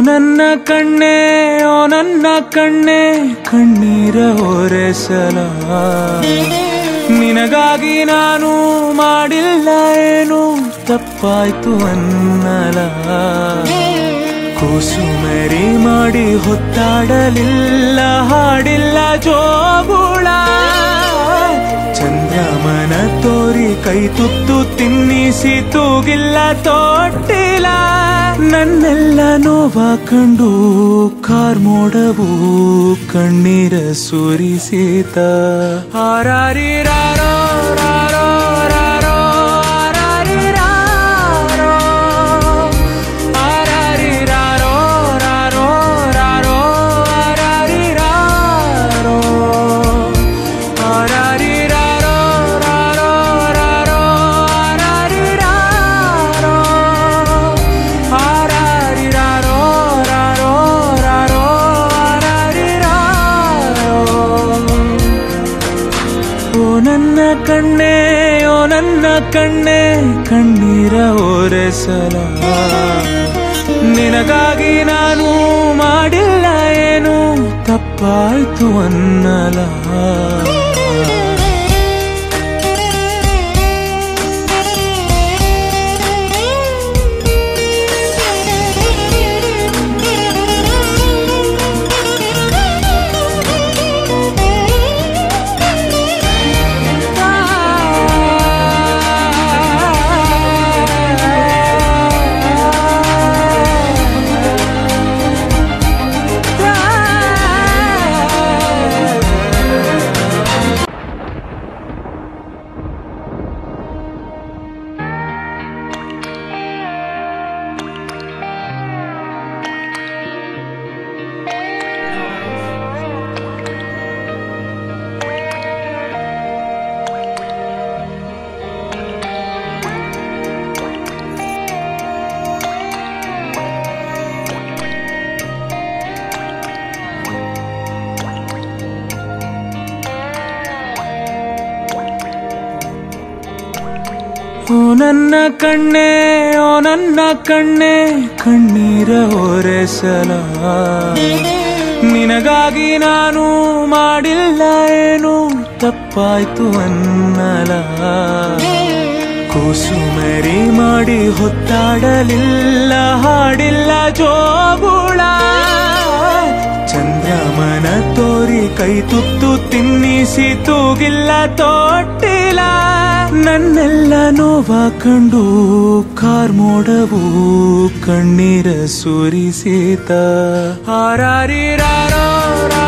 ನನ್ನ ಕಣ್ಣೆ ಓ ನನ್ನ ಕಣ್ಣೆ ಕಣ್ಣೀರ ಒರೆಸಲ ನಿನಗಾಗಿ ನಾನು ಮಾಡಿಲ್ಲ ಏನು ತಪ್ಪಾಯ್ತು ಅನ್ನಲ ಕೂಸುಮರಿ ಮಾಡಿ ಹೊತ್ತಾಡಲಿಲ್ಲ ಹಾಡಿಲ್ಲ ಜೋಗುಳ ಚಂದ್ರಮನ ತೋರಿ ಕೈ ತುತ್ತು ತಿನ್ನಿಸಿ ತೂಗಿಲ್ಲ ತೊಟ್ಟಿಲ್ಲ ನನ್ನೆಲ್ಲ ನೋವ ಕಂಡು ಕಾರ್ಮೋಡವು ಕಣ್ಣೀರ ಸುರಿಸಿತ ಹಾರಾರಿರಾರೋ ರಾರೋ ರಾರೋ ಹಾರಾರಿರಾರೋ ಹಾರಾರಿರಾರೋ ರಾರೋ ರಾರೋ ಹಾರಾರಿರಾರೋ ಹಾರಾರಿರಾರೋ ರಾರೋ ರಾರೋ ಹಾರಾರಿರಾರೋ ಹಾರಾರಿರಾರೋ ರಾರೋ ರಾರೋ ಹಾರಾರಿರಾರೋ ಓ ನನ್ನ ಕಣ್ಣೆ ಓ ನನ್ನ ಕಣ್ಣೆ ಕಣ್ಣೀರ ಒರೆಸಲ ನಿನಗಾಗಿ ನಾನು ಮಾಡಿಲ್ಲ ಏನು ತಪ್ಪಾಯ್ತು ಅನ್ನಲ ಓ ನನ್ನ ಕಣ್ಣೆ ಓ ನನ್ನ ಕಣ್ಣೆ ಕಣ್ಣೀರ ಒರೆಸಲ ನಿನಗಾಗಿ ನಾನು ಮಾಡಿಲ್ಲ ಏನು ತಪ್ಪಾಯ್ತು ಅನ್ನಲ ಕೂಸುಮರಿ ಮಾಡಿ ಹೊತ್ತಾಡಲಿಲ್ಲ ಹಾಡಿಲ್ಲ ಜೋಗುಳ ಚಂದ್ರಮನ ತೋರಿ ಕೈ ತುತ್ತು ತಿನ್ನಿಸಿ ತೂಗಿಲ್ಲ ತೊಟ್ಟಿಲ್ಲ ನನ್ನೆಲ್ಲ ನೋವ ಕಂಡು ಕಾರ್ಮೋಡವು ಕಣ್ಣೀರ ಸುರಿಸಿತ ಹಾರಾರಿರಾರೋ